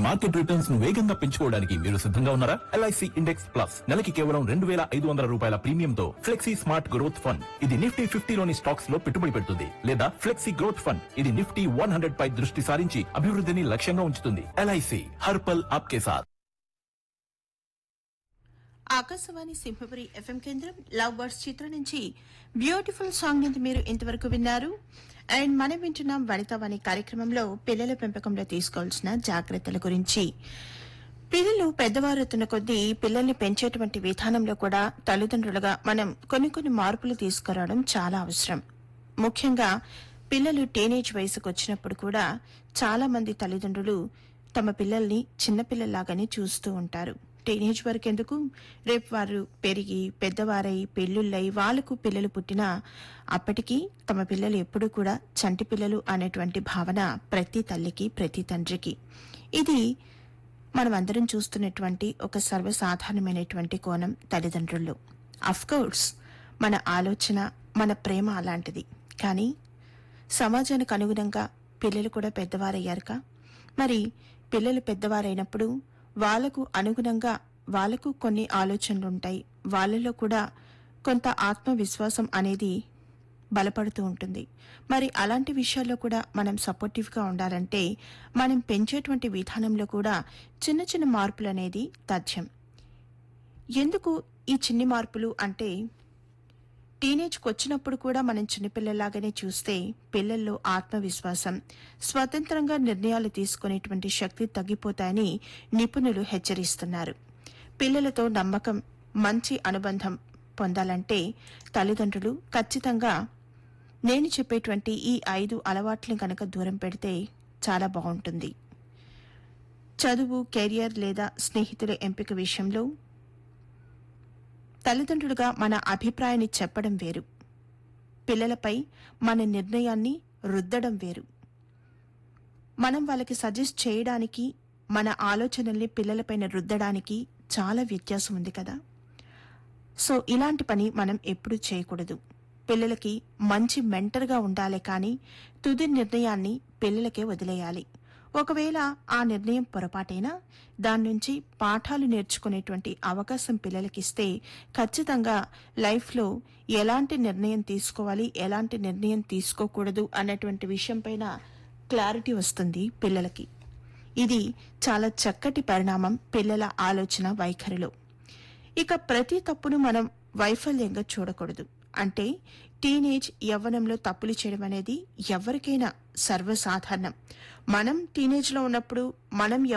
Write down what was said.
market returns ను వేగంగా పెంచుకోవడానికి మీరు సిద్ధంగా ఉన్నారా ఎల్ఐసి ఇండెక్స్ ప్లస్ నెలకి కేవలం రెండు వేల ఐదు వందల రూపాయల ప్రీమియంతో ఫ్లెక్సీ స్మార్ట్ గ్రోత్ ఫండ్ ఇది నిఫ్టీ ఫిఫ్టీలోని స్టాక్స్ లో పెట్టుబడి పెడుతుంది లేదా ఫ్లెక్సీ గ్రోత్ ఫండ్ ఇది నిఫ్టీ వన్ హండ్రెడ్ పై దృష్టి సారించి అభివృద్ధిని లక్ష్యంగా ఉంచుతుంది ఎల్ఐసి హర్పల్ ఆప్కే సాథ్ ఆకాశవాణి సింహపురి ఎఫ్ఎం కేంద్రం లవ్ బర్డ్స్ చిత్రం నుంచి బ్యూటిఫుల్ సాంగ్ నుంచి మీరు ఇంతవరకు విన్నారు అండ్ మనం వింటున్నాం వనితావాణి కార్యక్రమంలో పిల్లల పెంపకంలో తీసుకోవాల్సిన జాగ్రత్తల గురించి పిల్లలు పెద్దవారుతున్న కొద్దీ పిల్లల్ని పెంచేటువంటి విధానంలో కూడా తల్లిదండ్రులుగా మనం కొన్ని కొన్ని మార్పులు తీసుకురావడం చాలా అవసరం ముఖ్యంగా పిల్లలు టీనేజ్ వయసుకు వచ్చినప్పుడు కూడా చాలా మంది తల్లిదండ్రులు తమ పిల్లల్ని చిన్నపిల్లల్లాగానే చూస్తూ ఉంటారు టీనేజ్ వరకు ఎందుకు రేపు వారు పెరిగి పెద్దవారై పెళ్ళిళ్ళై వాళ్లకు పిల్లలు పుట్టినా అప్పటికి తమ పిల్లలు ఎప్పుడూ కూడా చంటి పిల్లలు అనేటువంటి భావన ప్రతి తల్లికి ప్రతి తండ్రికి ఇది మనం అందరం చూస్తున్నటువంటి ఒక సర్వసాధారణమైనటువంటి కోణం తల్లిదండ్రుల్లో కోర్స్ మన ఆలోచన మన ప్రేమ అలాంటిది కానీ సమాజానికి అనుగుణంగా పిల్లలు కూడా పెద్దవారయ్యారుగా మరి పిల్లలు పెద్దవారైనప్పుడు వాళ్లకు అనుగుణంగా వాళ్లకు కొన్ని ఆలోచనలు ఉంటాయి వాళ్ళలో కూడా కొంత ఆత్మవిశ్వాసం అనేది బలపడుతూ ఉంటుంది మరి అలాంటి విషయాల్లో కూడా మనం సపోర్టివ్గా ఉండాలంటే మనం పెంచేటువంటి విధానంలో కూడా చిన్న చిన్న మార్పులు అనేది తథ్యం ఎందుకు ఈ చిన్ని మార్పులు అంటే టీనేజ్కి వచ్చినప్పుడు కూడా మనం చిన్నపిల్లలాగానే చూస్తే పిల్లల్లో ఆత్మవిశ్వాసం స్వతంత్రంగా నిర్ణయాలు తీసుకునేటువంటి శక్తి తగ్గిపోతాయని నిపుణులు హెచ్చరిస్తున్నారు పిల్లలతో నమ్మకం మంచి అనుబంధం పొందాలంటే తల్లిదండ్రులు ఖచ్చితంగా నేను చెప్పేటువంటి ఈ ఐదు అలవాట్లను కనుక దూరం పెడితే చాలా బాగుంటుంది చదువు కెరియర్ లేదా స్నేహితుల ఎంపిక విషయంలో తల్లిదండ్రులుగా మన అభిప్రాయాన్ని చెప్పడం వేరు పిల్లలపై మన నిర్ణయాన్ని రుద్దడం వేరు మనం వాళ్ళకి సజెస్ట్ చేయడానికి మన ఆలోచనల్ని పిల్లలపైన రుద్దడానికి చాలా వ్యత్యాసం ఉంది కదా సో ఇలాంటి పని మనం ఎప్పుడూ చేయకూడదు పిల్లలకి మంచి మెంటర్గా ఉండాలి కానీ తుది నిర్ణయాన్ని పిల్లలకే వదిలేయాలి ఒకవేళ ఆ నిర్ణయం పొరపాటైనా దాని నుంచి పాఠాలు నేర్చుకునేటువంటి అవకాశం పిల్లలకిస్తే ఖచ్చితంగా లైఫ్లో ఎలాంటి నిర్ణయం తీసుకోవాలి ఎలాంటి నిర్ణయం తీసుకోకూడదు అన్నటువంటి విషయంపైన క్లారిటీ వస్తుంది పిల్లలకి ఇది చాలా చక్కటి పరిణామం పిల్లల ఆలోచన వైఖరిలో ఇక ప్రతి తప్పును మనం వైఫల్యంగా చూడకూడదు అంటే టీనేజ్ యవ్వనంలో తప్పులు చేయడం అనేది ఎవరికైనా సర్వసాధారణం మనం టీనేజ్లో ఉన్నప్పుడు మనం